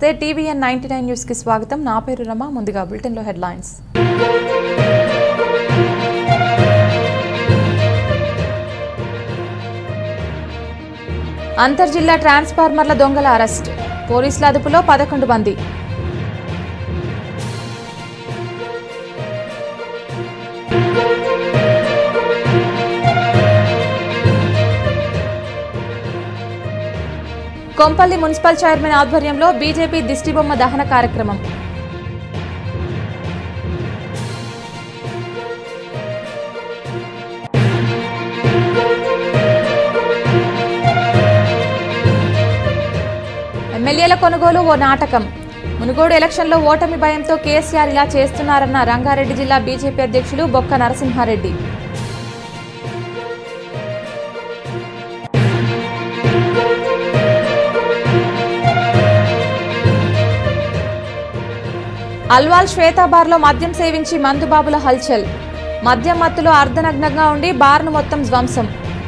నమస్తే TVN ninety nine న్యూస్కి స్వాగతం నా పేరు రమ ముందుగా బులెటిన్లో హెడ్లైన్స్ అంతర్జిల్లా ట్రాన్స్ఫార్మర్ల దొంగల అరెస్ట్ పోలీసుల అదుపులో పదకొండు మంది కొంపల్లి మున్సిపల్ చైర్మన్ ఆధ్వర్యంలో బీజేపీ దిష్టిబొమ్మ దహన కార్యక్రమం ఎమ్మెల్యేల కొనుగోలు ఓ నాటకం మునుగోడు ఎలక్షన్లో ఓటమి భయంతో కేసీఆర్ ఇలా చేస్తున్నారన్న రంగారెడ్డి జిల్లా బీజేపీ అధ్యక్షులు బొక్క నరసింహారెడ్డి అల్వాల్ శ్వేతాబార్లో మద్యం సేవించి మందుబాబుల హల్చల్ మద్యం మత్తులో అర్ధనగ్నంగా ఉండి బార్ను మొత్తం ధ్వంసం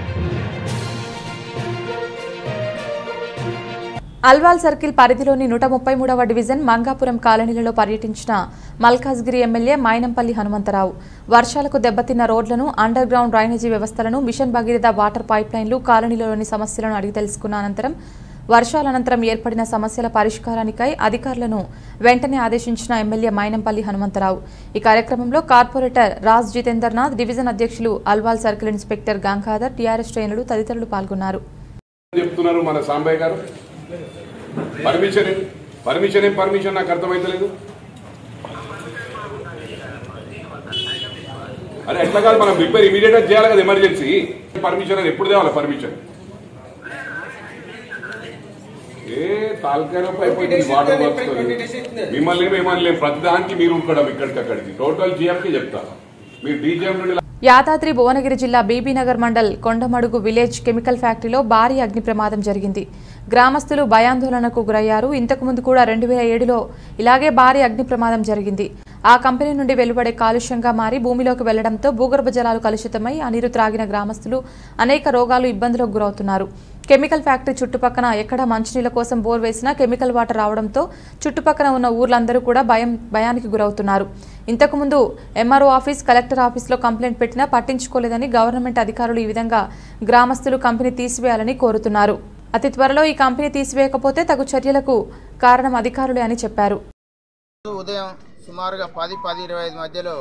అల్వాల్ సర్కిల్ పరిధిలోని నూట ముప్పై మూడవ డివిజన్ మంగాపురం కాలనీలలో పర్యటించిన మల్కాజ్గిరి ఎమ్మెల్యే మైనంపల్లి హనుమంతరావు వర్షాలకు దెబ్బతిన్న రోడ్లను అండర్ గ్రౌండ్ డ్రైనేజీ వ్యవస్థలను మిషన్ భగీరథ వాటర్ పైప్ లైన్లు కాలనీలలోని సమస్యలను అడిగి తెలుసుకున్న అనంతరం వర్షాల అనంతరం ఏర్పడిన సమస్యల పరిష్కారానికై అధికారులను వెంటనే ఆదేశించిన ఎమ్మెల్యే మైనంపల్లి హనుమంతరావు ఈ కార్యక్రమంలో కార్పొరేటర్ రాజ్ జితేందర్నాథ్ డివిజన్ అధ్యక్షులు Alwal circle inspector Gangadhar TRS శ్రేణులు తదితరులు పాల్గొన్నారు చెప్తున్నారు మన సాంబయ్య గారు పర్మిషన్ ఏం- పర్మిషన్ ఏం పర్మిషన్ నాకు అర్థమైతలేదు అరే ఎట్లా కాదు మనం రిపేర్ ఇమీడియట్ గా చేయాలి కదా ఎమర్జెన్సీ పర్మిషన్ అని ఎప్పుడు తేవాలి పర్మిషన్ ఏ తాలకాయలపై అయిపోయింది వాటర్ వర్క్స్ మిమ్మల్ని మిమ్మల్ని లేం. ప్రతిదానికి మీరు ఉండడం ఇక్కడికక్కడికి టోటల్ కి చెప్తా మీరు డీజీఎం నుండి యాదాద్రి భువనగిరి జిల్లా బీబీనగర్ మండల్ కొండమడుగు విలేజ్ కెమికల్ ఫ్యాక్టరీలో భారీ అగ్ని ప్రమాదం జరిగింది గ్రామస్తులు భయాందోళనకు గురయ్యారు ఇంతకుముందు కూడా రెండు వేల ఏడులో ఇలాగే భారీ అగ్ని ప్రమాదం జరిగింది ఆ కంపెనీ నుండి వెలువడే కాలుష్యంగా మారి భూమిలోకి వెళ్లడంతో భూగర్భ జలాలు కలుషితమై ఆ నీరు త్రాగిన గ్రామస్తులు అనేక రోగాలు ఇబ్బందులకు గురవుతున్నారు కెమికల్ ఫ్యాక్టరీ చుట్టుపక్కన ఎక్కడ మంచినీళ్ళ కోసం బోర్ వేసినా కెమికల్ వాటర్ రావడంతో చుట్టుపక్కన ఉన్న ఊర్లందరూ కూడా భయం భయానికి గురవుతున్నారు ఇంతకుముందు ఎంఆర్ఓ ఆఫీస్ కలెక్టర్ ఆఫీస్లో కంప్లైంట్ పెట్టినా పట్టించుకోలేదని గవర్నమెంట్ అధికారులు ఈ విధంగా గ్రామస్తులు కంపెనీ తీసివేయాలని కోరుతున్నారు అతి త్వరలో ఈ కంపెనీ తీసివేయకపోతే తగు చర్యలకు కారణం అధికారులే అని చెప్పారు ఉదయం సుమారుగా పది పది ఇరవై ఐదు మధ్యలో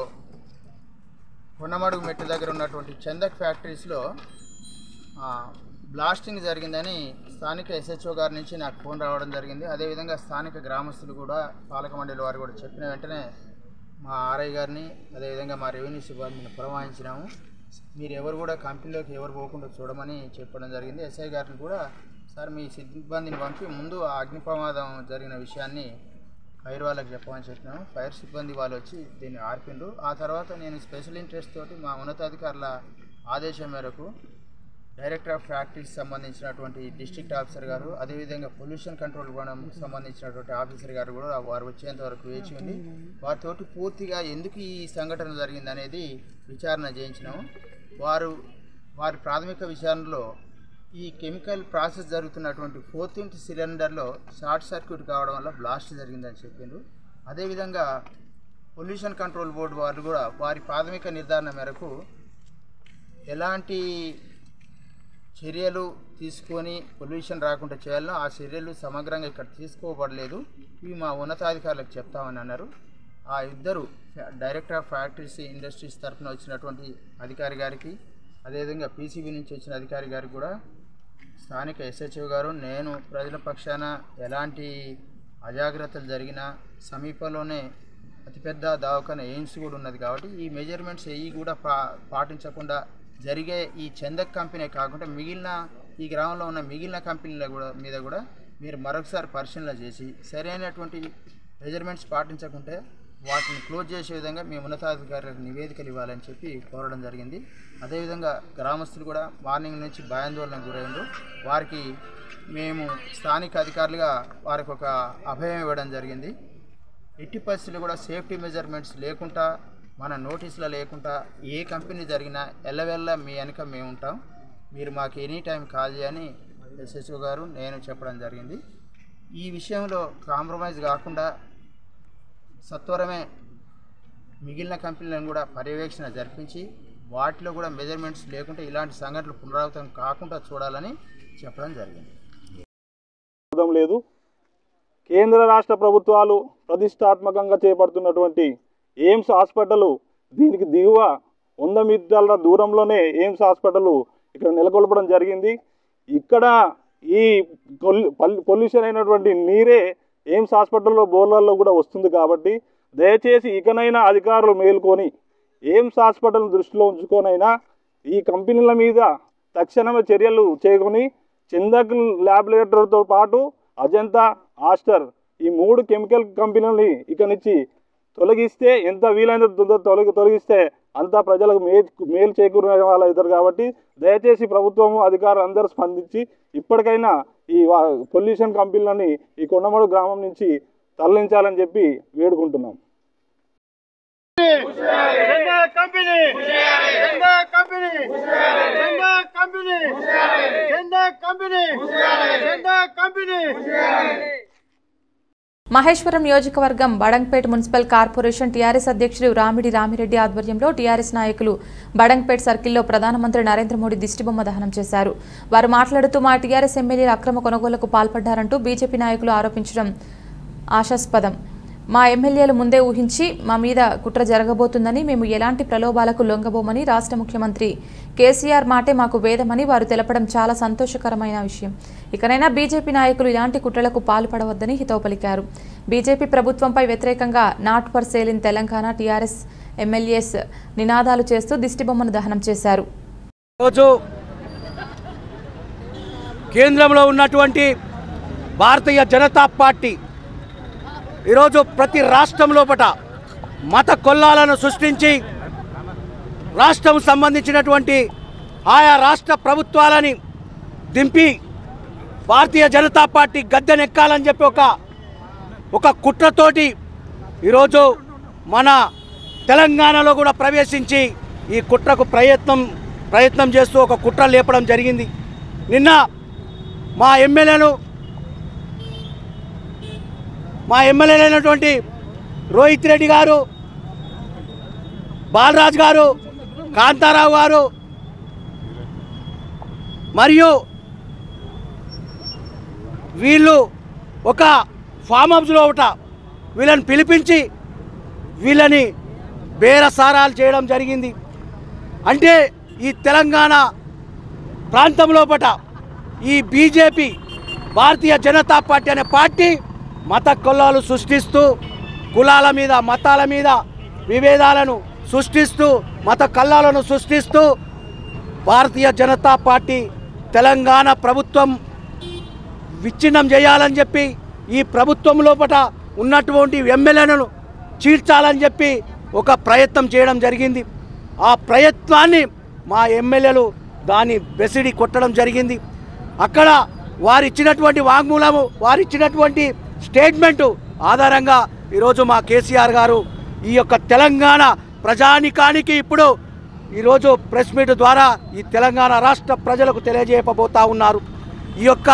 కొండమడుగు మెట్టు దగ్గర ఉన్నటువంటి చందక్ ఫ్యాక్టరీస్లో ఆ, బ్లాస్టింగ్ జరిగిందని స్థానిక ఎస్హెచ్ఓ గారి నుంచి నాకు ఫోన్ రావడం జరిగింది అదేవిధంగా స్థానిక గ్రామస్తులు కూడా పాలక మండలి వారు కూడా చెప్పిన వెంటనే మా ఆర్ఐ గారిని అదేవిధంగా మా రెవెన్యూ సిబ్బందిని పురమాయించినాము మీరు ఎవరు కూడా కంపెనీలోకి ఎవరు పోకుండా చూడమని చెప్పడం జరిగింది ఎస్ఐ గారిని కూడా సార్ మీ సిబ్బందిని పంపి ముందు ఆ అగ్ని ప్రమాదం జరిగిన విషయాన్ని ఫైర్ వాళ్ళకి చెప్పమని చెప్పినాము ఫైర్ సిబ్బంది వాళ్ళు వచ్చి దీన్ని ఆర్పిండ్రు ఆ తర్వాత నేను స్పెషల్ ఇంట్రెస్ట్ తోటి మా ఉన్నతాధికారుల ఆదేశం మేరకు డైరెక్టర్ ఆఫ్ ఫ్యాక్టరీస్ సంబంధించినటువంటి డిస్ట్రిక్ట్ ఆఫీసర్ గారు అదేవిధంగా పొల్యూషన్ కంట్రోల్ బోర్డం సంబంధించినటువంటి ఆఫీసర్ గారు కూడా వారు వచ్చేంత వరకు వేచి ఉండి వారితోటి పూర్తిగా ఎందుకు ఈ సంఘటన జరిగింది అనేది విచారణ చేయించినాము వారు వారి ప్రాథమిక విచారణలో ఈ కెమికల్ ప్రాసెస్ జరుగుతున్నటువంటి ఫోర్టీన్త్ సిలిండర్లో షార్ట్ సర్క్యూట్ కావడం వల్ల బ్లాస్ట్ జరిగిందని చెప్పిండ్రు అదేవిధంగా పొల్యూషన్ కంట్రోల్ బోర్డు వారు కూడా వారి ప్రాథమిక నిర్ధారణ మేరకు ఎలాంటి చర్యలు తీసుకొని పొల్యూషన్ రాకుండా చేయాలనో ఆ చర్యలు సమగ్రంగా ఇక్కడ తీసుకోబడలేదు ఇవి మా ఉన్నతాధికారులకు చెప్తామని అన్నారు ఆ ఇద్దరు ఫ్యా- డైరెక్టర్ ఆఫ్ ఫ్యాక్టరీస్ ఇండస్ట్రీస్ తరఫున వచ్చినటువంటి అధికారి గారికి అదేవిధంగా పీసీబీ నుంచి వచ్చిన అధికారి గారికి కూడా స్థానిక ఎస్హెచ్ఓ గారు నేను ప్రజల పక్షాన ఎలాంటి అజాగ్రత్తలు జరిగినా సమీపంలోనే అతిపెద్ద దవాఖాన ఎయిమ్స్ కూడా ఉన్నది కాబట్టి ఈ మెజర్మెంట్స్ ఏవి కూడా పా పాటించకుండా జరిగే ఈ చందక్ కంపెనీ కాకుండా మిగిలిన ఈ గ్రామంలో ఉన్న మిగిలిన కంపెనీల కూడా మీద కూడా మీరు మరొకసారి పరిశీలన చేసి సరైనటువంటి మెజర్మెంట్స్ పాటించకుంటే వాటిని క్లోజ్ చేసే విధంగా మీ ఉన్నతాధికారులకు నివేదికలు ఇవ్వాలని చెప్పి కోరడం జరిగింది అదేవిధంగా గ్రామస్తులు కూడా మార్నింగ్ నుంచి భయాందోళనకు గురైండ్రు వారికి మేము స్థానిక అధికారులుగా వారికి ఒక అభయం ఇవ్వడం జరిగింది ఎట్టి పరిస్థితులు కూడా సేఫ్టీ మెజర్మెంట్స్ లేకుండా మన నోటీసులో లేకుండా ఏ కంపెనీ జరిగినా ఎల్లవెల్ల మీ వెనక మేము ఉంటాం మీరు మాకు ఎనీ టైం కాల్ చేయని ఎస్ఎస్ఓ గారు నేను చెప్పడం జరిగింది ఈ విషయంలో కాంప్రమైజ్ కాకుండా సత్వరమే మిగిలిన కంపెనీలను కూడా పర్యవేక్షణ జరిపించి వాటిలో కూడా మెజర్మెంట్స్ లేకుంటే ఇలాంటి సంఘటనలు పునరావృతం కాకుండా చూడాలని చెప్పడం జరిగింది అర్థం లేదు కేంద్ర రాష్ట్ర ప్రభుత్వాలు ప్రతిష్టాత్మకంగా చేపడుతున్నటువంటి ఎయిమ్స్ హాస్పిటల్ దీనికి దిగువ వంద మీటర్ల దూరంలోనే ఎయిమ్స్ హాస్పిటల్ ఇక్కడ నెలకొల్పడం జరిగింది ఇక్కడ ఈ పొల్యూషన్ అయినటువంటి నీరే ఎయిమ్స్ హాస్పిటల్లో బోర్లలో కూడా వస్తుంది కాబట్టి దయచేసి ఇకనైనా అధికారులు మేల్కొని ఎయిమ్స్ హాస్పిటల్ దృష్టిలో ఉంచుకొనైనా ఈ కంపెనీల మీద తక్షణమే చర్యలు చేకొని చందక్ ల్యాబొరేటరీతో పాటు అజంతా ఆస్టర్ ఈ మూడు కెమికల్ కంపెనీలని ఇక నుంచి తొలగిస్తే ఎంత వీలైనంత తొందర తొలగి తొలగిస్తే అంతా ప్రజలకు మే మేలు చేకూరే వాళ్ళు అవుతారు కాబట్టి దయచేసి ప్రభుత్వము అధికారులు అందరూ స్పందించి ఇప్పటికైనా ఈ పొల్యూషన్ కంపెనీలని ఈ కొండమడు గ్రామం నుంచి తరలించాలని చెప్పి వేడుకుంటున్నాం మహేశ్వరం నియోజకవర్గం బడంగ్పేట్ మున్సిపల్ కార్పొరేషన్ టీఆర్ఎస్ అధ్యక్షుడు రామిడి రామిరెడ్డి ఆధ్వర్యంలో టీఆర్ఎస్ నాయకులు బడంగ్పేట్ సర్కిల్లో ప్రధానమంత్రి నరేంద్ర మోడీ దిష్టిబొమ్మ దహనం చేశారు వారు మాట్లాడుతూ మా టీఆర్ఎస్ ఎమ్మెల్యేలు అక్రమ కొనుగోలుకు పాల్పడ్డారంటూ బీజేపీ నాయకులు ఆరోపించడం ఆశాస్పదం మా ఎమ్మెల్యేలు ముందే ఊహించి మా మీద కుట్ర జరగబోతుందని మేము ఎలాంటి ప్రలోభాలకు లొంగబోమని రాష్ట్ర ముఖ్యమంత్రి కేసీఆర్ మాటే మాకు వేదమని వారు తెలపడం చాలా సంతోషకరమైన విషయం ఇకనైనా బీజేపీ నాయకులు ఇలాంటి కుట్రలకు పాల్పడవద్దని హితవు పలికారు బీజేపీ ప్రభుత్వంపై వ్యతిరేకంగా not for sale in Telangana TRS MLAs నినాదాలు చేస్తూ దిష్టిబొమ్మను దహనం చేశారు రోజు కేంద్రంలో ఉన్నటువంటి భారతీయ జనతా పార్టీ ఈరోజు ప్రతి రాష్ట్రం లోపట మత కొల్లాలను సృష్టించి రాష్ట్రం సంబంధించినటువంటి ఆయా రాష్ట్ర ప్రభుత్వాలని దింపి భారతీయ జనతా పార్టీ గద్దెనెక్కాలని చెప్పి ఒక ఒక కుట్రతోటి ఈరోజు మన తెలంగాణలో కూడా ప్రవేశించి ఈ కుట్రకు ప్రయత్నం ప్రయత్నం చేస్తూ ఒక కుట్ర లేపడం జరిగింది నిన్న మా ఎమ్మెల్యేలు మా ఎమ్మెల్యేలైనటువంటి రోహిత్ రెడ్డి గారు బాలరాజ్ గారు కాంతారావు గారు మరియు వీళ్ళు ఒక ఫామ్ హౌస్లో ఒకట వీళ్ళని పిలిపించి వీళ్ళని బేరసారాలు చేయడం జరిగింది అంటే ఈ తెలంగాణ ప్రాంతం లోపట ఈ బీజేపీ భారతీయ జనతా పార్టీ అనే పార్టీ మత కొల్లాలు సృష్టిస్తూ కులాల మీద మతాల మీద విభేదాలను సృష్టిస్తూ మత కల్లాలను సృష్టిస్తూ భారతీయ జనతా పార్టీ తెలంగాణ ప్రభుత్వం విచ్ఛిన్నం చేయాలని చెప్పి ఈ ప్రభుత్వం లోపల ఉన్నటువంటి ఎమ్మెల్యేలను చీల్చాలని చెప్పి ఒక ప్రయత్నం చేయడం జరిగింది ఆ ప్రయత్నాన్ని మా ఎమ్మెల్యేలు దాన్ని బెసిడి కొట్టడం జరిగింది అక్కడ వారు ఇచ్చినటువంటి వాంగ్మూలము వారు ఇచ్చినటువంటి స్టేట్మెంటు ఆధారంగా ఈరోజు మా కేసీఆర్ గారు ఈ యొక్క తెలంగాణ ప్రజానికానికి ఇప్పుడు ఈరోజు ప్రెస్ మీట్ ద్వారా ఈ తెలంగాణ రాష్ట్ర ప్రజలకు తెలియజేయబోతా ఉన్నారు ఈ యొక్క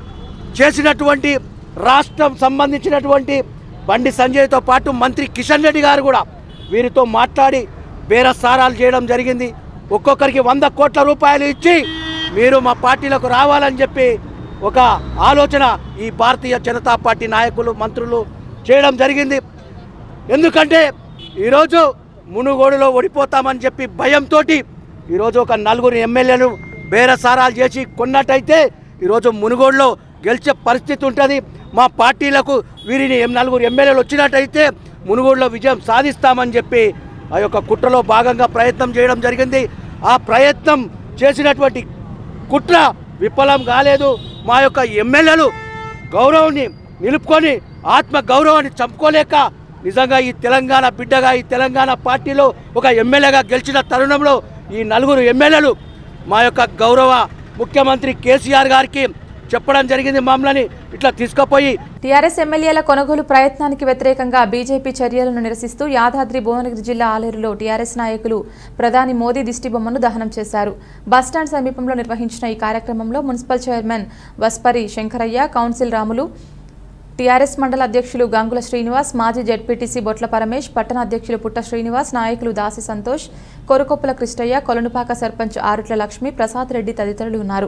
చేసినటువంటి రాష్ట్రం సంబంధించినటువంటి బండి సంజయ్తో పాటు మంత్రి కిషన్ రెడ్డి గారు కూడా వీరితో మాట్లాడి బేరసారాలు చేయడం జరిగింది ఒక్కొక్కరికి వంద కోట్ల రూపాయలు ఇచ్చి మీరు మా పార్టీలకు రావాలని చెప్పి ఒక ఆలోచన ఈ భారతీయ జనతా పార్టీ నాయకులు మంత్రులు చేయడం జరిగింది ఎందుకంటే ఈరోజు మునుగోడులో ఓడిపోతామని చెప్పి భయంతో ఈరోజు ఒక నలుగురు ఎమ్మెల్యేలు బేరసారాలు చేసి కొన్నట్టయితే ఈరోజు మునుగోడులో గెలిచే పరిస్థితి ఉంటుంది మా పార్టీలకు వీరిని ఎం- నలుగురు ఎమ్మెల్యేలు వచ్చినట్టయితే మునుగోడులో విజయం సాధిస్తామని చెప్పి ఆ యొక్క కుట్రలో భాగంగా ప్రయత్నం చేయడం జరిగింది ఆ ప్రయత్నం చేసినటువంటి కుట్ర విఫలం కాలేదు మా యొక్క ఎమ్మెల్యేలు గౌరవాన్ని నిలుపుకొని ఆత్మ గౌరవాన్ని చంపుకోలేక నిజంగా ఈ తెలంగాణ బిడ్డగా ఈ తెలంగాణ పార్టీలో ఒక ఎమ్మెల్యేగా గెలిచిన తరుణంలో ఈ నలుగురు ఎమ్మెల్యేలు మా యొక్క గౌరవ ముఖ్యమంత్రి కేసీఆర్ గారికి చెప్పడం జరిగింది మమ్మల్ని ఇట్లా తీసుకుపోయి టీఆర్ఎస్ ఎమ్మెల్యేల కొనుగోలు ప్రయత్నానికి వ్యతిరేకంగా బీజేపీ చర్యలను నిరసిస్తూ యాదాద్రి భువనగిరి జిల్లా ఆలేరులో టీఆర్ఎస్ నాయకులు ప్రధాని మోదీ దిష్టిబొమ్మను దహనం చేశారు బస్టాండ్ సమీపంలో నిర్వహించిన ఈ కార్యక్రమంలో municipal chairman Vaspari Shankaraiah council Ramulu TRS మండల అధ్యక్షులు గంగుల శ్రీనివాస్ మాజీ జెడ్పీటీసీ బొట్ల పరమేష్ పట్టణ అధ్యక్షులు పుట్ట శ్రీనివాస్ నాయకులు దాసి సంతోష్ కొరకొప్పుల కృష్ణయ్య కొలనుపాక సర్పంచ్ ఆరుట్ల లక్ష్మి ప్రసాద్ రెడ్డి తదితరులు ఉన్నారు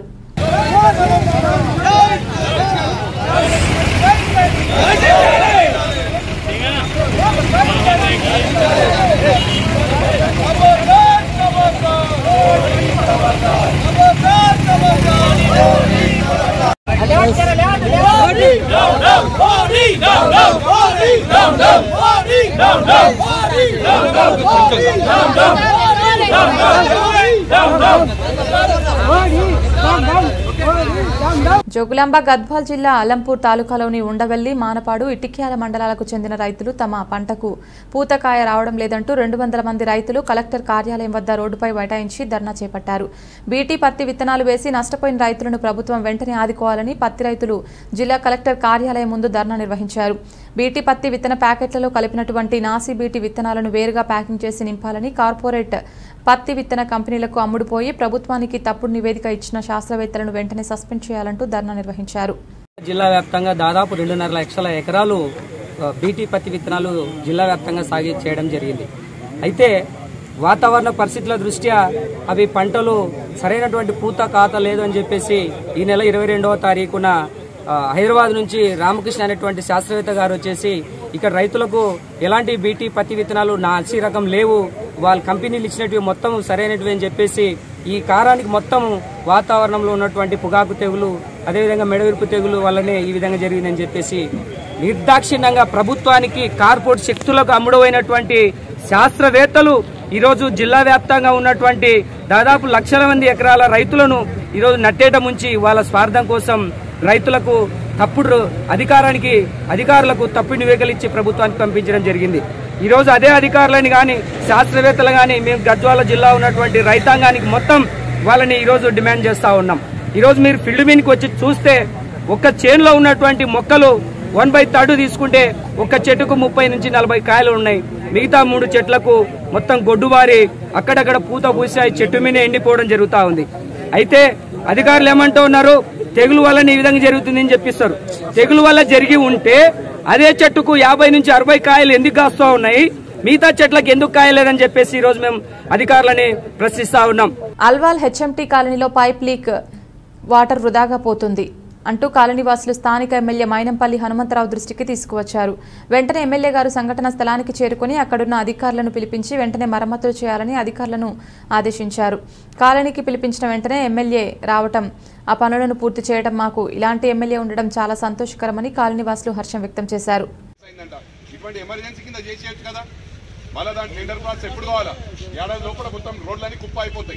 జోగులాంబ గద్వాల్ జిల్లా అలంపూర్ తాలూకాలోని ఉండవెల్లి మానపాడు ఇటిక్యాల మండలాలకు చెందిన రైతులు తమ పంటకు పూతకాయ రావడం లేదంటూ రెండు వందల మంది రైతులు కలెక్టర్ కార్యాలయం వద్ద రోడ్డుపై బైఠాయించి ధర్నా చేపట్టారు బీటీ పత్తి విత్తనాలు వేసి నష్టపోయిన రైతులను ప్రభుత్వం వెంటనే ఆదుకోవాలని పత్తి రైతులు జిల్లా కలెక్టర్ కార్యాలయం ముందు ధర్నా నిర్వహించారు బీటీ పత్తి విత్తన ప్యాకెట్లలో కలిపినటువంటి నాసి బీటీ విత్తనాలను వేరుగా ప్యాకింగ్ చేసి నింపాలని కార్పొరేట్ పత్తి విత్తన కంపెనీలకు అమ్ముడుపోయి ప్రభుత్వానికి తప్పుడు నివేదిక ఇచ్చిన శాస్త్రవేత్తలను వెంటనే సస్పెండ్ చేయాలంటూ ధర్నా నిర్వహించారు జిల్లా వ్యాప్తంగా దాదాపు రెండున్నర లక్షల ఎకరాలు ఆ, బీటీ పత్తి విత్తనాలు జిల్లా వ్యాప్తంగా సాగు చేయడం జరిగింది అయితే వాతావరణ పరిస్థితుల దృష్ట్యా అవి పంటలు సరైనటువంటి పూత కాత లేదు అని చెప్పేసి ఈ నెల ఇరవై రెండవ తారీఖున ఆ, హైదరాబాద్ నుంచి రామకృష్ణ అనేటువంటి శాస్త్రవేత్త గారు వచ్చేసి ఇక్కడ రైతులకు ఎలాంటి బీటీ పత్తి విత్తనాలు నాసి రకం లేవు వాళ్ళ కంపెనీలు ఇచ్చినవి మొత్తం సరైనటివి అని చెప్పేసి ఈ కారానికి మొత్తం వాతావరణంలో ఉన్నటువంటి పొగాకు తెగులు అదేవిధంగా మెడవిరుపు తెగులు వల్లనే ఈ విధంగా జరిగిందని చెప్పేసి నిర్దాక్షిణ్యంగా ప్రభుత్వానికి కార్పొరేట్ శక్తులకు అమ్ముడైనటువంటి శాస్త్రవేత్తలు ఈరోజు జిల్లా వ్యాప్తంగా ఉన్నటువంటి దాదాపు లక్షల మంది ఎకరాల రైతులను ఈరోజు నట్టేట ముంచి వాళ్ళ స్వార్థం కోసం రైతులకు తప్పుడు అధికారానికి అధికారులకు తప్పుడు నివేదికలు ఇచ్చి ప్రభుత్వానికి పంపించడం జరిగింది ఈ రోజు అదే అధికారులని కానీ శాస్త్రవేత్తలు కానీ మేము గద్వాల జిల్లా ఉన్నటువంటి రైతాంగానికి మొత్తం వాళ్ళని ఈ రోజు డిమాండ్ చేస్తా ఉన్నాం ఈ రోజు మీరు ఫీల్డ్ మీదకి వచ్చి చూస్తే ఒక్క చేనులో ఉన్నటువంటి మొక్కలు వన్ బై థర్డ్ తీసుకుంటే ఒక్క చెట్టుకు ముప్పై నుంచి నలభై కాయలు ఉన్నాయి మిగతా మూడు చెట్లకు మొత్తం గొడ్డుబారి అక్కడక్కడ పూత పూసాయి చెట్టు మీద ఎండిపోవడం జరుగుతా ఉంది అయితే అధికారులు ఏమంటూ ఉన్నారు తెగులు వల్ల ఈ విధంగా జరుగుతుంది అని చెప్పిస్తారు తెగులు వల్ల జరిగి ఉంటే అదే చెట్టుకు యాభై నుంచి అరవై కాయలు ఎందుకు కాస్తా ఉన్నాయి మిగతా చెట్లకు ఎందుకు కాయలేదని చెప్పేసి ఈ రోజు మేము అధికారులని ప్రశ్నిస్తా ఉన్నాం అల్వాల్ హెచ్ఎంటీ కాలనీలో పైప్ లీక్ వాటర్ వృధాగా పోతుంది అంటూ కాలనీవాసులు స్థానిక ఎమ్మెల్యే మైనంపల్లి హనుమంతరావు దృష్టికి తీసుకువచ్చారు వెంటనే ఎమ్మెల్యే గారు సంఘటన స్థలానికి చేరుకుని అక్కడున్న అధికారులను పిలిపించి వెంటనే మరమ్మతులు చేయాలని అధికారులను ఆదేశించారు కాలనీకి పిలిపించిన వెంటనే ఎమ్మెల్యే రావటం ఆ పనులను పూర్తి చేయడం మాకు ఇలాంటి ఎమ్మెల్యే ఉండడం చాలా సంతోషకరమని కాలనీవాసులు హర్షం వ్యక్తం చేశారు అయిందంట ఇటువంటి ఎమర్జెన్సీ కింద చేసేయచ్చు కదా మళ్ళీ దాని టెండర్ ప్రాసెస్ ఎప్పుడు కావాలా ఏడాది లోపల మొత్తం రోడ్లన్నీ కుప్ప అయిపోతాయి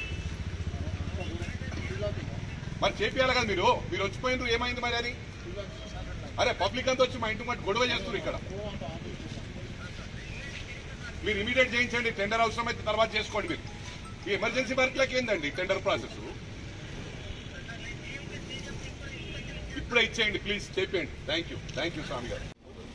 మరి చేపియాలి కదా మీరు మీరు వచ్చిపోయినారు ఏమైంది మరి అది అరే పబ్లిక్ అంతా వచ్చి మా ఇంటి మట్టి గొడవ చేస్తున్నారు ఇక్కడ మీరు ఇమీడియట్ చేయించండి టెండర్ అవసరం అయితే తర్వాత చేసుకోండి మీరు ఈ ఎమర్జెన్సీ వర్క్లకి ఏందండి టెండర్ ప్రాసెస్ ఇప్పుడే ఇచ్చేయండి ప్లీజ్ చేయండి thank you thank you Swamy గారు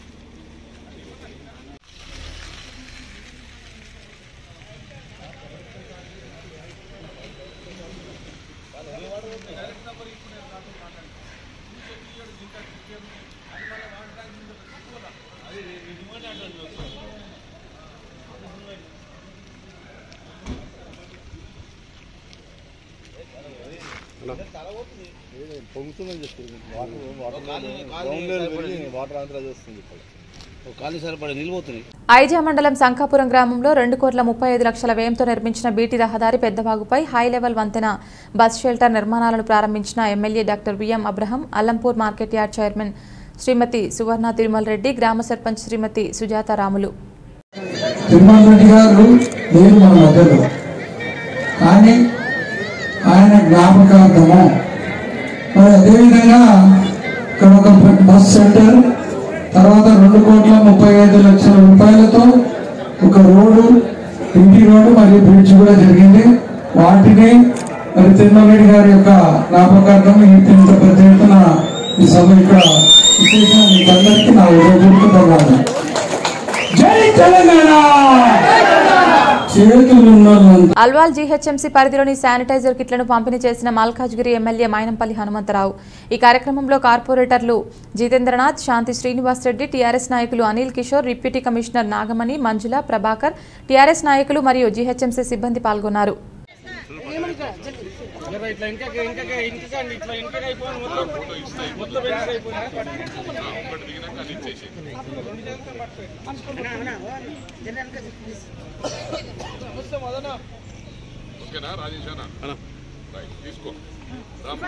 పొంగుతుందని చెప్తుంది వాటర్ వాటర్ వాటర్ ఆంధ్ర చేస్తుంది ఇక్కడ ఒక ఖాళీ సరిపడే నిలిపోతున్నాయి ఐజా మండలం శంఖాపురం గ్రామంలో రెండు కోట్ల ముప్పై ఐదు లక్షల వ్యయంతో నిర్మించిన బీటీ రహదారి పెద్దవాగుపై హై లెవెల్ వంతెన బస్ షెల్టర్ నిర్మాణాలను ప్రారంభించిన MLA doctor VM Abraham Alampur market yard chairman Shrimati Suvarna Tirumala Reddy గ్రామ సర్పంచ్ శ్రీమతి సుజాత రాములు తిరుమల రెడ్డి గారు లేరు మన మధ్యలో కానీ ఆయన జ్ఞాపకార్థము మరి అదేవిధంగా ఇక్కడ ఒక బస్ సెంటర్ తర్వాత రెండు కోట్ల ముప్పై ఐదు లక్షల రూపాయలతో ఒక రోడ్డు ఇంటి రోడ్డు మరియు బ్రిడ్జ్ కూడా జరిగింది వాటిని మరి తిరుమల రెడ్డి గారి యొక్క జ్ఞాపకార్థం ఇంత పెద్ద ఎత్తున ఈ సభ ఇక్కడ విశేషం మీకు అందరికీ నా ఉదయపూర్వక ధన్యవాదాలు జై తెలంగాణ చేతులు ఉన్నదంతా అల్వాల్ జీహెచ్ఎంసీ పరిధిలోని శానిటైజర్ కిట్లను పంపిణీ చేసిన మల్కాజ్గిరి ఎమ్మెల్యే మైనంపల్లి హనుమంతరావు ఈ కార్యక్రమంలో కార్పొరేటర్లు జితేంద్రనాథ్ శాంతి శ్రీనివాస్ రెడ్డి టీఆర్ఎస్ నాయకులు Anil Kishore deputy commissioner Nagamani Manjula Prabhakar TRS నాయకులు మరియు జీహెచ్ఎంసీ సిబ్బంది పాల్గొన్నారు ఓకేనా రాజేష్ అన్న రైట్ తీసుకో రామ్మా.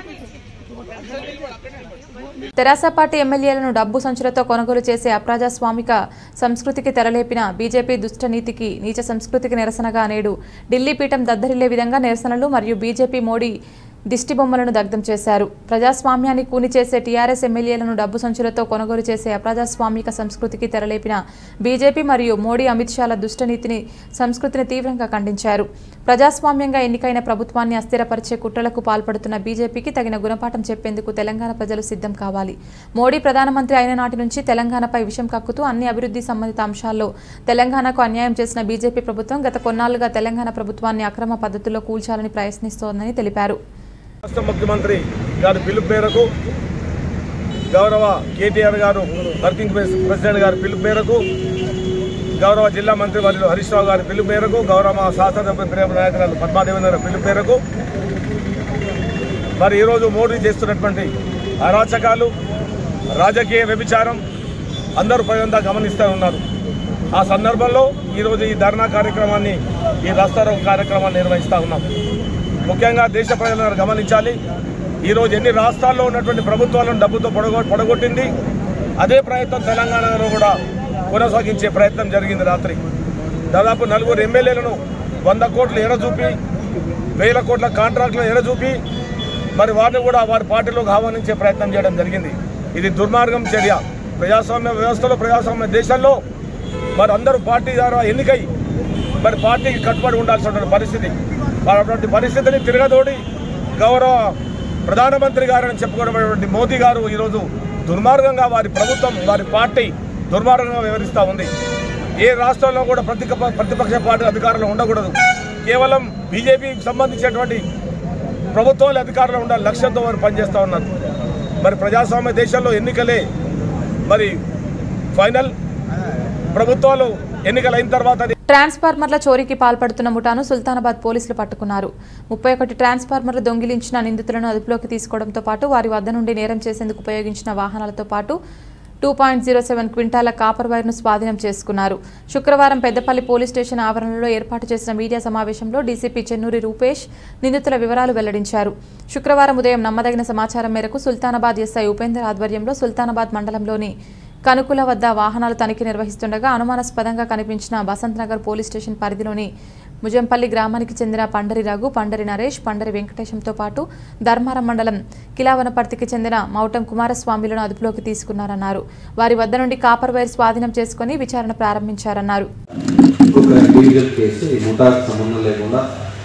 తెరాస పార్టీ ఎమ్మెల్యేలను డబ్బు సంచులతో కొనుగోలు చేసే అప్రజాస్వామిక సంస్కృతికి తెరలేపిన బీజేపీ దుష్టనీతికి నీచ సంస్కృతికి నిరసనగా నేడు ఢిల్లీ పీఠం దద్దరిల్లే విధంగా నిరసనలు మరియు బీజేపీ మోడీ దిష్టి బొమ్మలను దగ్ధం చేశారు ప్రజాస్వామ్యాన్ని కూని చేసే టీఆర్ఎస్ ఎమ్మెల్యేలను డబ్బు సంచులతో కొనుగోలు చేసే అప్రజాస్వామిక సంస్కృతికి తెరలేపిన బీజేపీ మరియు మోడీ అమిత్ షాల దుష్టనీతిని సంస్కృతిని తీవ్రంగా ఖండించారు ప్రజాస్వామ్యంగా ఎన్నికైన ప్రభుత్వాన్ని అస్థిరపరిచే కుట్రలకు పాల్పడుతున్న బీజేపీకి తగిన గుణపాఠం చెప్పేందుకు తెలంగాణ ప్రజలు సిద్ధం కావాలి మోడీ ప్రధానమంత్రి అయిన నాటి నుంచి తెలంగాణపై విషం కక్కుతూ అన్ని అభివృద్ధి సంబంధిత అంశాల్లో తెలంగాణకు అన్యాయం చేసిన బీజేపీ ప్రభుత్వం గత కొన్నాళ్లుగా తెలంగాణ ప్రభుత్వాన్ని అక్రమ పద్ధతుల్లో కూల్చాలని ప్రయత్నిస్తోందని తెలిపారు రాష్ట్ర ముఖ్యమంత్రి గారి పిలుపు మేరకు గౌరవ కేటీఆర్ గారు వర్కింగ్ ప్రెస్- ప్రెసిడెంట్ గారి పిలుపు మేరకు గౌరవ జిల్లా మంత్రి వర్యులు హరీష్ రావు గారి పిలుపు మేరకు గౌరవ శాసనసభ ప్రేమ నాయకురాలు పద్మాదేవేంద్ర గారి పిలుపు మేరకు మరి ఈరోజు మోడీ చేస్తున్నటువంటి అరాచకాలు రాజకీయ వ్యభిచారం అందరూ ప్రజలంతా గమనిస్తూ ఉన్నారు ఆ సందర్భంలో ఈరోజు ఈ ధర్నా కార్యక్రమాన్ని ఈ రాస్తారోకో కార్యక్రమాన్ని నిర్వహిస్తూ ఉన్నాం ముఖ్యంగా దేశ ప్రజలను గమనించాలి ఈరోజు ఎన్ని రాష్ట్రాల్లో ఉన్నటువంటి ప్రభుత్వాలను డబ్బుతో పొడగొ పొడగొట్టింది అదే ప్రయత్నం తెలంగాణలో కూడా కొనసాగించే ప్రయత్నం జరిగింది రాత్రి దాదాపు నలుగురు ఎమ్మెల్యేలను వంద కోట్లు ఎరచూపి వేల కోట్ల కాంట్రాక్టులు ఎరచూపి మరి వారిని కూడా వారి పార్టీలోకి ఆహ్వానించే ప్రయత్నం చేయడం జరిగింది ఇది దుర్మార్గం చర్య ప్రజాస్వామ్య వ్యవస్థలో ప్రజాస్వామ్య దేశంలో మరి అందరూ పార్టీ ద్వారా ఎన్నికై మరి పార్టీకి కట్టుబడి ఉండాల్సిన పరిస్థితి మరి అటువంటి పరిస్థితిని తిరగదోడి గౌరవ ప్రధానమంత్రి గారని చెప్పుకున్నటువంటి మోదీ గారు ఈరోజు దుర్మార్గంగా వారి ప్రభుత్వం వారి పార్టీ దుర్మార్గంగా వ్యవహరిస్తూ ఉంది ఏ రాష్ట్రంలో కూడా ప్రతి ప్రతిపక్ష పార్టీ అధికారంలో ఉండకూడదు కేవలం బీజేపీకి సంబంధించినటువంటి ప్రభుత్వాలు అధికారంలో ఉండాలి లక్ష్యంతో వారు పనిచేస్తూ ఉన్నారు మరి ప్రజాస్వామ్య దేశంలో ఎన్నికలే మరి ఫైనల్ ప్రభుత్వాలు ఎన్నికలైన తర్వాత ట్రాన్స్ఫార్మర్ల చోరీకి పాల్పడుతున్న ముఠాను సుల్తానాబాద్ పోలీసులు పట్టుకున్నారు ముప్పై ఒకటి ట్రాన్స్ఫార్మర్లు దొంగిలించిన నిందితులను అదుపులోకి తీసుకోవడంతో పాటు వారి వద్ద నుండి నేరం చేసేందుకు ఉపయోగించిన వాహనాలతో పాటు టూ పాయింట్ జీరో సెవెన్ క్వింటాల కాపర్ వైర్ను స్వాధీనం చేసుకున్నారు శుక్రవారం పెద్దపల్లి పోలీస్ స్టేషన్ ఆవరణలో ఏర్పాటు చేసిన మీడియా సమావేశంలో డీసీపీ చెన్నూరి రూపేష్ నిందితుల వివరాలు వెల్లడించారు శుక్రవారం ఉదయం నమ్మదగిన సమాచారం మేరకు సుల్తానాబాద్ ఎస్ఐ ఉపేందర్ ఆధ్వర్యంలో సుల్తానాబాద్ మండలంలోని కనుకుల వద్ద వాహనాలు తనిఖీ నిర్వహిస్తుండగా అనుమానాస్పదంగా కనిపించిన బసంత్ నగర్ పోలీస్ స్టేషన్ పరిధిలోని ముజంపల్లి గ్రామానికి చెందిన పండరి రఘు పండరి నరేష్ పండరి వెంకటేశంతో పాటు ధర్మారం మండలం కిలావనపర్తికి చెందిన మౌటం కుమారస్వామిలను అదుపులోకి తీసుకున్నారన్నారు వారి వద్ద నుండి కాపర్ వైర్ స్వాధీనం చేసుకుని విచారణ ప్రారంభించారన్నారు ఇంకొక ఇండివిజువల్ కేసు ఈ ముఠాకు సంబంధం లేకుండా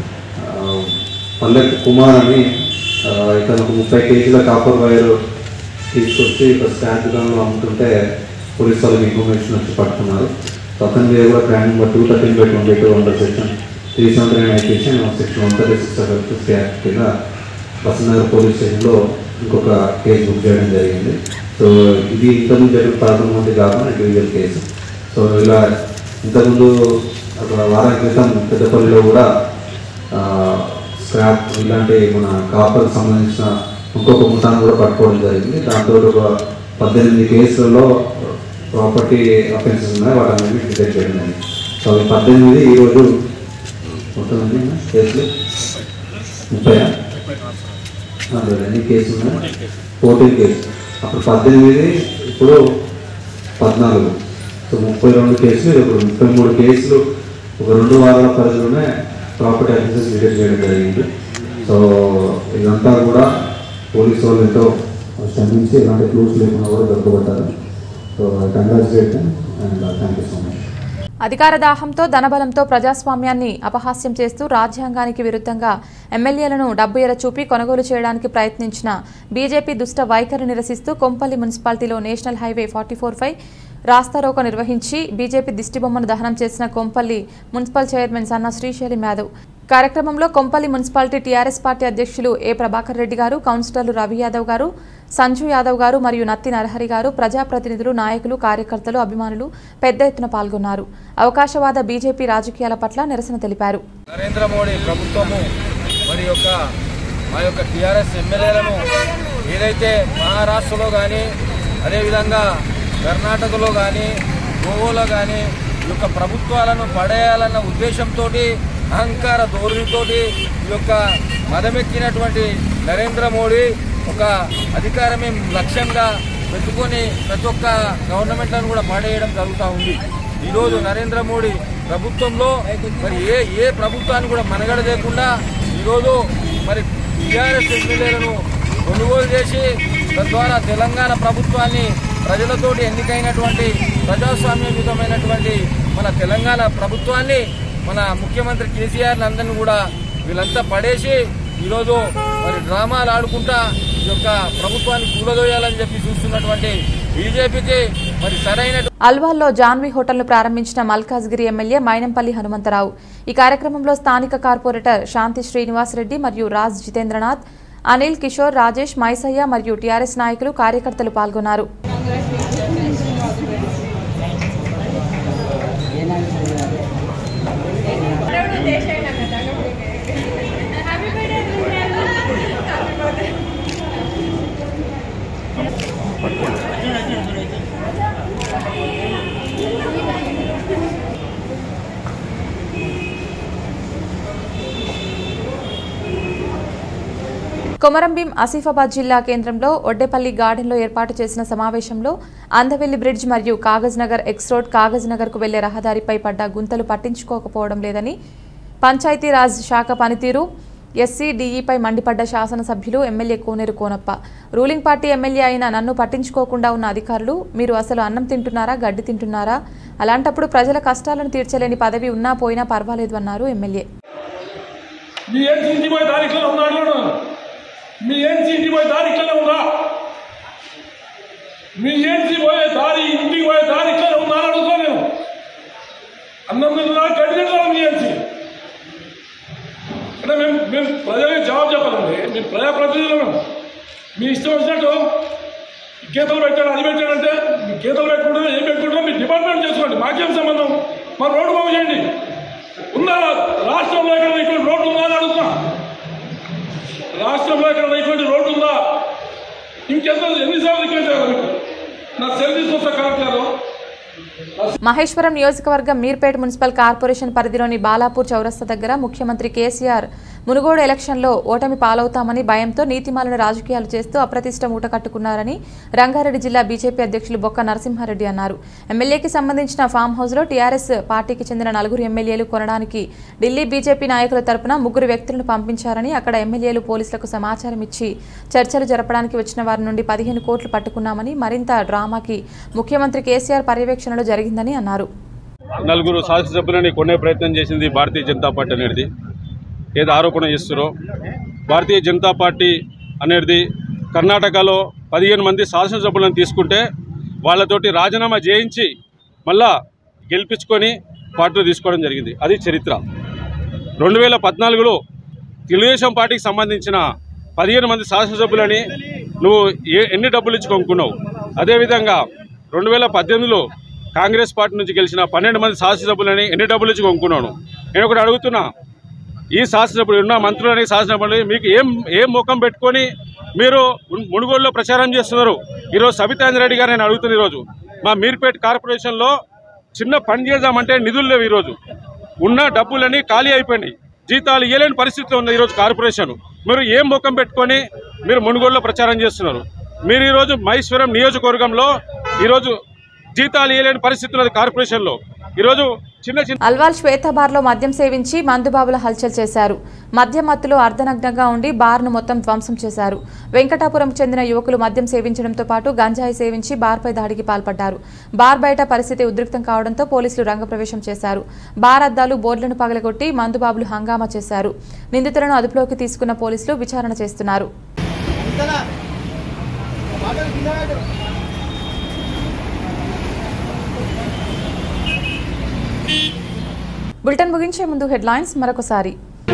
ఆ, పల్లెకి కుమార్ అని ఆ, ఇతను ముప్పై కేజీల కాపర్ వైర్ తీసుకొచ్చి ఇక్కడ స్టాండ్ గన్లో అమ్ముతుంటే పోలీస్ వాళ్ళకి ఇన్ఫర్మేషన్ వచ్చి పట్టుకున్నారు సో అతని మీద కూడా crime number two thirteen by twenty two under section three seventy nine IPC section one thirty six fifty act కింద బసనగర్ పోలీస్ స్టేషన్లో ఇంకొక కేసు బుక్ చేయడం జరిగింది సో ఇది ఇంతకుముందు జరిగిన పదకొండు మంది కాకుండా ఇండివిజువల్ కేసు సో ఇలా ఇంతకుముందు ఒక వారం క్రితం పెద్దపల్లిలో కూడా ఆ, స్క్రాప్ ఇలాంటి మన కాపర్కి సంబంధించిన ఇంకొక ముఠాను కూడా పట్టుకోవడం జరిగింది దాంతో ఒక పద్దెనిమిది కేసులలో ప్రాపర్టీ అఫెన్సెస్ ఉన్నాయి వాటన్నిటిని డిటెక్ట్ చేయడం జరిగింది సో అవి పద్దెనిమిది ఈరోజు మొత్తం ఎన్ని ఉన్నాయి కేసులు ముప్పై ఎన్ని కేసులు ఉన్నాయి ఫోర్టీన్ కేసు అప్పుడు పద్దెనిమిది ఇప్పుడు పద్నాలుగు సో ముప్పై రెండు కేసులు ఇది ఇప్పుడు ముప్పై మూడు కేసులు ఒక రెండు వారాల పరిధిలోనే ప్రాపర్టీ అఫెన్సెస్ డిటెక్ట్ చేయడం జరిగింది సో ఇదంతా కూడా పోలీసు వాళ్ళు ఎంతో శ్రమించి ఎలాంటి క్లూస్ లేకుండా కూడా దొరకబడ్డారు so congratulate and thank you so much అధికార దాహంతో ధనబలంతో ప్రజాస్వామ్యాన్ని అపహాస్యం చేస్తూ రాజ్యాంగానికి విరుద్ధంగా ఎమ్మెల్యేలను డబ్బు ఎర చూపి కొనుగోలు చేయడానికి ప్రయత్నించిన బీజేపీ దుష్ట వైఖరి నిరసిస్తూ కొంపల్లి మున్సిపాలిటీలో national highway forty four five రాస్తారోకో నిర్వహించి బీజేపీ దిష్టిబొమ్మను దహనం చేసిన కొంపల్లి మున్సిపల్ చైర్మన్ సన్న శ్రీశైలం యాదవ్ కార్యక్రమంలో కొంపల్లి మున్సిపాలిటీ టీఆర్ఎస్ పార్టీ అధ్యక్షులు ఏ ప్రభాకర్ రెడ్డి గారు కౌన్సిలర్లు రవి యాదవ్ గారు సంజు యాదవ్ గారు మరియు నత్తి నరహరి గారు ప్రజాప్రతినిధులు నాయకులు కార్యకర్తలు అభిమానులు పెద్ద ఎత్తున పాల్గొన్నారు అవకాశవాద బీజేపీ రాజకీయాల పట్ల నిరసన తెలిపారు నరేంద్ర మోడీ ప్రభుత్వము మరి యొక్క మా యొక్క టీఆర్ఎస్ ఎమ్మెల్యేలను ఏదైతే మహారాష్ట్రలో కానీ అదేవిధంగా కర్ణాటకలో కానీ గోవాలో కానీ ఈ యొక్క ప్రభుత్వాలను పడేయాలన్న ఉద్దేశంతో అహంకార ధోరణితోటి ఈ యొక్క మదమెక్కినటువంటి నరేంద్ర మోడీ ఒక అధికారమే లక్ష్యంగా పెట్టుకొని ప్రతి ఒక్క గవర్నమెంట్లను కూడా పడేయడం జరుగుతూ ఉంది ఈరోజు నరేంద్ర మోడీ ప్రభుత్వంలో మరి ఏ ఏ ప్రభుత్వాన్ని కూడా మనగడ లేకుండా ఈరోజు మరి టీఆర్ఎస్ ఎమ్మెల్యేలను కొనుగోలు చేసి తద్వారా తెలంగాణ ప్రభుత్వాన్ని ప్రజలతోటి ఎన్నికైనటువంటి ప్రజాస్వామ్యయుతమైనటువంటి మన తెలంగాణ ప్రభుత్వాన్ని మన ముఖ్యమంత్రి కేసీఆర్ అందరినీ కూడా వీళ్ళంతా పడేసి ఈరోజు మరి డ్రామాలు ఆడుకుంటా ఈ యొక్క ప్రభుత్వాన్ని కూలదోయాలని చెప్పి చూస్తున్నటువంటి బీజేపీకి మరి సరైన అల్వాల్లో జాన్వీ హోటల్ను ప్రారంభించిన మల్కాజ్గిరి ఎమ్మెల్యే మైనంపల్లి హనుమంతరావు ఈ కార్యక్రమంలో స్థానిక కార్పొరేటర్ శాంతి శ్రీనివాస్ రెడ్డి మరియు రాజ్ జితేంద్రనాథ్ అనిల్ కిషోర్ రాజేష్ మైసయ్య మరియు టీఆర్ఎస్ నాయకులు కార్యకర్తలు పాల్గొన్నారు కొమరంభీం ఆసిఫాబాద్ జిల్లా కేంద్రంలో ఒడ్డేపల్లి గార్డెన్లో ఏర్పాటు చేసిన సమావేశంలో అందవెల్లి బ్రిడ్జ్ మరియు కాగజ్ నగర్ ఎక్స్ రోడ్ కాగజ్ నగర్కు వెళ్లే రహదారిపై పడ్డ గుంతలు పట్టించుకోకపోవడం లేదని పంచాయతీరాజ్ శాఖ పనితీరు ఎస్సీ డీఈపై మండిపడ్డ శాసనసభ్యులు MLA Koneru Konappa ruling party MLA అయిన నన్ను పట్టించుకోకుండా ఉన్న అధికారులు మీరు అసలు అన్నం తింటున్నారా గడ్డి తింటున్నారా అలాంటప్పుడు ప్రజల కష్టాలను తీర్చలేని పదవి ఉన్నా పోయినా పర్వాలేదు అన్నారు ఎమ్మెల్యే మీ ఏంటి ఇంటికి పోయి దారి ఇట్లనే ఉందా అన్నాడు మీ ఏంటి ఇంటికి పోయి దారి ఇట్లనే ఉందా మీ ఏంటి పోయే దారి ఇంటికి పోయే దారి ఇట్లనే ఉందా అని అడుగుతా నేను అన్నం తిన్నా గడ్డి తింటున్నా మీ ఏంటి అంటే మేము మేము ప్రజలకి జవాబు చెప్పాలండి మేము ప్రజాప్రతినిధులు మేము మీ ఇష్టం వచ్చినట్టు గీతలు పెట్టాడు అది పెట్టాడంటే మీ గీతలు పెట్టుకుంటారో ఏం పెట్టుకుంటారో మీ డిపార్ట్మెంట్ చేసుకోండి మాకేం సంబంధం మా రోడ్డు బాగు చేయండి ఉందా రాష్ట్రంలో ఎక్కడ ఇటువంటి రోడ్డు ఉందా అని అడుగుతున్నా రాష్ట్రంలో ఎక్కడ ఇటువంటి రోడ్డు ఉందా ఇంకెంత ఎన్నిసార్లు రిక్వెస్ట్ చేయాలి మీకు నా సెల్ తీసుకొస్తా కలెక్టర్ మహేశ్వరం నియోజకవర్గం మీర్పేట్ మున్సిపల్ కార్పొరేషన్ పరిధిలోని బాలాపూర్ చౌరస్తా దగ్గర ముఖ్యమంత్రి కేసీఆర్ మునుగోడు ఎలక్షన్లో ఓటమి పాలవుతామని భయంతో నీతిమాలిన రాజకీయాలు చేస్తూ అప్రతిష్ట మూట కట్టుకున్నారని రంగారెడ్డి జిల్లా బీజేపీ అధ్యక్షులు బొక్క నరసింహారెడ్డి అన్నారు ఎమ్మెల్యేకి సంబంధించిన ఫామ్ హౌస్లో టీఆర్ఎస్ పార్టీకి చెందిన నలుగురు ఎమ్మెల్యేలు కొనడానికి ఢిల్లీ బీజేపీ నాయకుల తరపున ముగ్గురు వ్యక్తులను పంపించారని అక్కడ ఎమ్మెల్యేలు పోలీసులకు సమాచారం ఇచ్చి చర్చలు జరపడానికి వచ్చిన వారి నుండి పదిహేను కోట్లు పట్టుకున్నామని మరింత డ్రామాకి ముఖ్యమంత్రి కేసీఆర్ పర్యవేక్షణలో జరిగిందని అన్నారు నలుగురు శాసనసభ్యులని కొనే ప్రయత్నం చేసింది భారతీయ జనతా పార్టీ అనేది ఏదో ఆరోపణ చేస్తారో భారతీయ జనతా పార్టీ అనేది కర్ణాటకలో పదిహేను మంది శాసనసభ్యులను తీసుకుంటే వాళ్ళతోటి రాజీనామా చేయించి మళ్ళా గెలిపించుకొని పార్టీలో తీసుకోవడం జరిగింది అది చరిత్ర రెండు వేల పద్నాలుగులో తెలుగుదేశం పార్టీకి సంబంధించిన పదిహేను మంది శాసనసభ్యులని నువ్వు ఏ ఎన్ని డబ్బులు ఇచ్చి కొనుక్కున్నావు అదేవిధంగా రెండు వేల పద్దెనిమిదిలో కాంగ్రెస్ పార్టీ నుంచి గెలిచిన పన్నెండు మంది శాసనసభ్యులని ఎన్ని డబ్బులు ఇచ్చి కొనుక్కున్నాను నేను ఒకటి అడుగుతున్నా ఈ శాసనసభ్యులు ఉన్న మంత్రులని శాసనసభ్యులు మీకు ఏం ఏం ముఖం పెట్టుకొని మీరు మున్- మునుగోడులో ప్రచారం చేస్తున్నారు ఈరోజు సబితాంద్ర రెడ్డి గారు నేను అడుగుతున్నా ఈరోజు మా మీర్పేట్ కార్పొరేషన్లో చిన్న పని చేద్దామంటే నిధులు లేవు ఈరోజు ఉన్న డబ్బులన్నీ ఖాళీ అయిపోయినాయి జీతాలు ఇవ్వలేని పరిస్థితిలో ఉంది ఈరోజు కార్పొరేషన్ మీరు ఏం ముఖం పెట్టుకొని మీరు మునుగోడులో ప్రచారం చేస్తున్నారు మీరు ఈరోజు మహేశ్వరం నియోజకవర్గంలో ఈరోజు జీతాలు ఇవ్వలేని పరిస్థితి ఉన్నది కార్పొరేషన్లో ఈరోజు చిన్న చిన్న అల్వాల్ శ్వేత బార్లో మద్యం సేవించి మందుబాబుల హల్చల్ చేశారు మద్యం మత్తులో అర్ధనగ్నంగా ఉండి బార్ను మొత్తం ధ్వంసం చేశారు వెంకటాపురం చెందిన యువకులు మద్యం సేవించడంతో పాటు గంజాయి సేవించి బార్పై దాడికి పాల్పడ్డారు బార్ బయట పరిస్థితి ఉద్రిక్తం కావడంతో పోలీసులు రంగప్రవేశం చేశారు బార్ అద్దాలు బోర్డులను పగలగొట్టి మందుబాబులు హంగామా చేశారు నిందితులను అదుపులోకి తీసుకున్న పోలీసులు విచారణ చేస్తున్నారు బులెటిన్ ముగించే ముందు హెడ్లైన్స్ మరొకసారి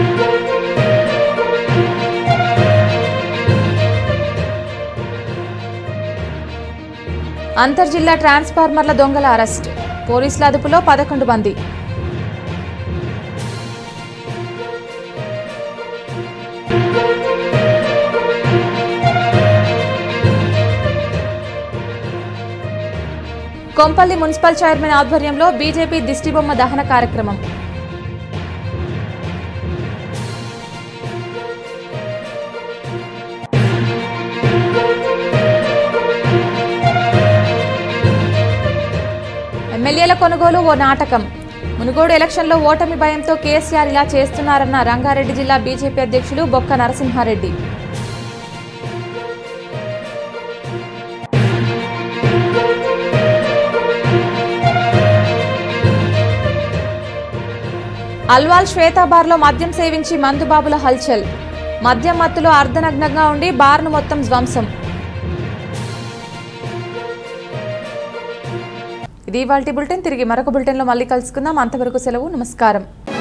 అంతర్జిల్లా ట్రాన్స్ఫార్మర్ల దొంగల అరెస్ట్ పోలీసుల అదుపులో పదకొండు మంది కొంపల్లి మున్సిపల్ చైర్మన్ ఆధ్వర్యంలో బీజేపీ దిష్టిబొమ్మ దహన కార్యక్రమం ఎమ్మెల్యేల కొనుగోలు ఓ నాటకం మునుగోడు ఎలక్షన్లో ఓటమి భయంతో కేసీఆర్ ఇలా చేస్తున్నారన్న రంగారెడ్డి జిల్లా బీజేపీ అధ్యక్షులు బొక్క నరసింహారెడ్డి అల్వాల్ శ్వేతాబార్లో మద్యం సేవించి మందుబాబుల హల్చల్ మద్యం మత్తులో అర్ధనగ్నంగా ఉండి బార్ను మొత్తం ధ్వంసం ఇది ఇవాల్టి బులెటిన్ తిరిగి మరొక బులెటిన్లో మళ్ళీ కలుసుకుందాం అంతవరకు సెలవు నమస్కారం